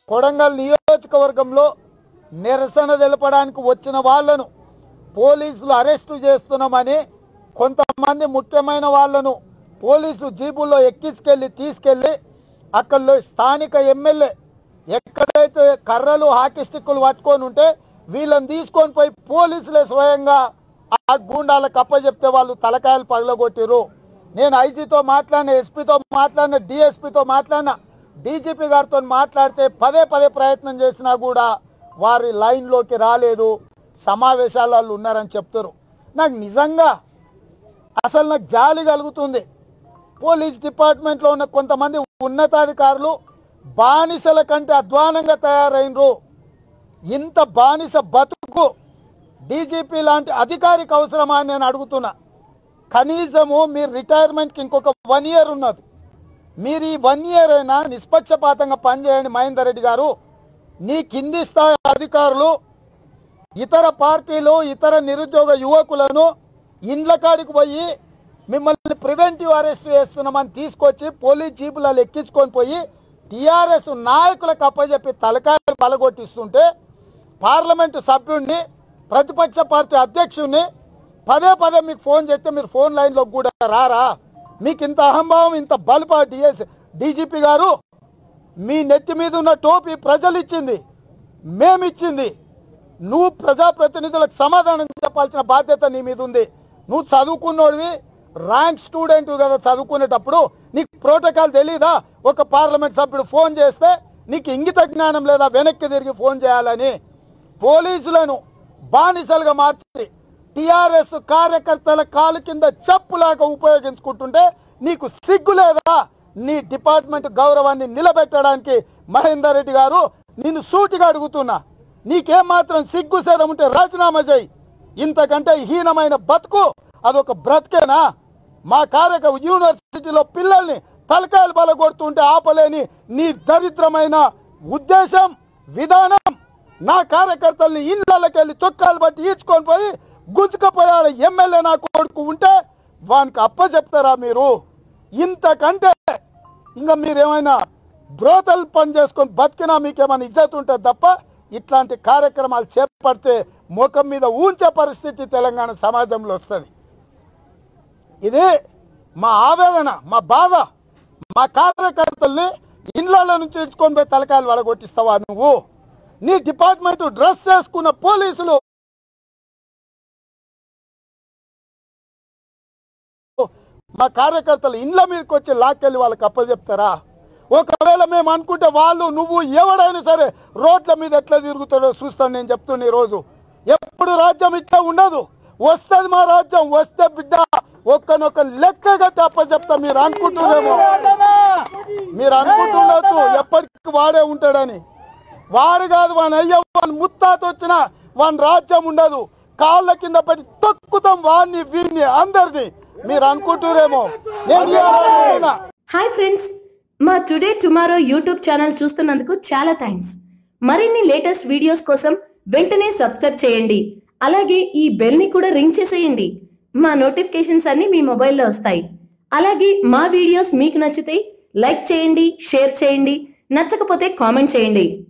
కొడంగల్ నియోజకవర్గంలో నిరసన తెలపడానికి వచ్చిన వాళ్ళను పోలీసులు అరెస్టు చేస్తున్నామని కొంతమంది ముఖ్యమైన వాళ్ళను పోలీసు జీబుల్లో ఎక్కించుకెళ్ళి తీసుకెళ్ళి అక్కడ స్థానిక ఎమ్మెల్యే ఎక్కడైతే కర్రలు హాకీ స్టిక్కులు పట్టుకొని ఉంటే వీళ్ళని తీసుకొని పోయి పోలీసులే స్వయంగా ఆ గూండాలకు అప్పచెప్తే వాళ్ళు తలకాయలు పగలగొట్టిరు నేను ఐజీతో మాట్లాడిన ఎస్పీతో మాట్లాడిన డిఎస్పీతో మాట్లాడిన డీజీపీ గారితో మాట్లాడితే పదే పదే ప్రయత్నం చేసినా కూడా వారి లైన్లోకి రాలేదు సమావేశాలలో ఉన్నారని చెప్తారు నాకు నిజంగా అసలు నాకు జాలి కలుగుతుంది పోలీస్ డిపార్ట్మెంట్లో ఉన్న కొంతమంది ఉన్నతాధికారులు బానిసల కంటే అధ్వానంగా తయారైనరు ఇంత బానిస బతుకు డీజీపీ లాంటి అధికారికి అవసరమా అని నేను అడుగుతున్నా కనీసము మీరు రిటైర్మెంట్కి ఇంకొక వన్ ఇయర్ ఉన్నది మీరు ఈ వన్ ఇయర్ అయినా నిష్పక్షపాతంగా పనిచేయండి మహేందర్ రెడ్డి గారు నీ కింది స్థాయి అధికారులు ఇతర పార్టీలు ఇతర నిరుద్యోగ యువకులను ఇండ్ల కాడికి పోయి మిమ్మల్ని ప్రివెంటివ్ అరెస్ట్ చేస్తున్నామని తీసుకొచ్చి పోలీస్ జీపులలో ఎక్కించుకొని పోయి టీఆర్ఎస్ నాయకులకు అప్పచెప్పి తలకాయలు బలగొట్టిస్తుంటే పార్లమెంటు సభ్యుడిని ప్రతిపక్ష పార్టీ అధ్యక్షుడిని పదే పదే మీకు ఫోన్ చేస్తే మీరు ఫోన్ లైన్లోకి కూడా రారా మీకు ఇంత అహంభావం ఇంత బలుపా డిఎస్ డీజీపీ గారు మీ నెత్తి మీద ఉన్న టోపీ ప్రజలు ఇచ్చింది మేమిచ్చింది నువ్వు ప్రజాప్రతినిధులకు సమాధానం చెప్పాల్సిన బాధ్యత నీ మీద ఉంది నువ్వు చదువుకున్నోడివి ర్యాంక్ స్టూడెంట్ కదా చదువుకునేటప్పుడు నీకు ప్రోటోకాల్ తెలీదా ఒక పార్లమెంట్ సభ్యుడు ఫోన్ చేస్తే నీకు ఇంగిత జ్ఞానం లేదా వెనక్కి తిరిగి ఫోన్ చేయాలని పోలీసులను బానిసలుగా మార్చి టిఆర్ఎస్ కార్యకర్తల కాలు కింద చెప్పులాగా ఉపయోగించుకుంటుంటే నీకు సిగ్గు లేదా నీ డిపార్ట్మెంట్ గౌరవాన్ని నిలబెట్టడానికి మహేందర్ రెడ్డి గారు నిన్ను సూటిగా అడుగుతున్నా నీకేం మాత్రం సిగ్గు సేదం ఉంటే రాజీనామా చేయి ఇంతకంటే హీనమైన బతుకు అదొక బ్రతికేనా మా కార్యక యూనివర్సిటీలో పిల్లల్ని తలకాయలు బలగొడుతుంటే ఆపలేని నీ దరిద్రమైన ఉద్దేశం విధానం నా కార్యకర్తల్ని ఇళ్ళకి వెళ్ళి చొక్కాలు బట్టి ఈడ్చుకొని పోయి గుంజుకపోయాడ ఎమ్మెల్యే నా కొడుకు ఉంటే వానికి అప్ప చెప్తారా మీరు ఇంతకంటే ఇంకా మీరేమైనా బ్రోతలు పని చేసుకొని బతికినా మీకేమైనా ఇజ్జత్ ఉంటుంది తప్ప ఇట్లాంటి కార్యక్రమాలు చేపడితే ముఖం మీద ఊంచే పరిస్థితి తెలంగాణ సమాజంలో వస్తుంది ఇది మా ఆవేదన మా బాధ మా కార్యకర్తల్ని ఇండ్ల నుంచి ఇచ్చుకొని పోయి తలకాయలు వడగొట్టిస్తావా నువ్వు నీ డిపార్ట్మెంట్ డ్రెస్ చేసుకున్న పోలీసులు మా కార్యకర్తలు ఇండ్ల మీదకి వచ్చి లాక్కెళ్ళి వాళ్ళకి అప్పచెప్తారా ఒకవేళ మేము అనుకుంటే వాళ్ళు నువ్వు ఎవడైనా సరే రోడ్ల మీద ఎట్లా తిరుగుతాడో చూస్తాను నేను చెప్తున్నా ఈ రోజు ఎప్పుడు రాజ్యం ఇట్లా ఉండదు వస్తుంది మా రాజ్యం వస్తే బిడ్డ ఒక్కనొక్క లెక్క కట్టి అప్పచెప్తా మీరు అనుకుంటున్నారేమో మీరు అనుకుంటుండొచ్చు ఎప్పటికి వాడే ఉంటాడని వాడు కాదు వాని అయ్య వాని ముత్తాత వచ్చిన వాని రాజ్యం ఉండదు కాళ్ళ కింద పెట్టి తొక్కుతాం వాడిని వీడిని అందరిని మీరు అనుకుంటురేమో నేను ఇవాళ హాయ్ ఫ్రెండ్స్ మా టుడే టుమారో యూట్యూబ్ ఛానల్ చూస్తున్నందుకు చాలా థ్యాంక్స్ మరిన్ని లేటెస్ట్ వీడియోస్ కోసం వెంటనే సబ్స్క్రైబ్ చేయండి అలాగే ఈ బెల్ ని కూడా రింగ్ చేసేయండి మా నోటిఫికేషన్స్ అన్ని మీ మొబైల్లో వస్తాయి అలాగే మా వీడియోస్ మీకు నచ్చితే లైక్ చేయండి షేర్ చేయండి నచ్చకపోతే కామెంట్ చేయండి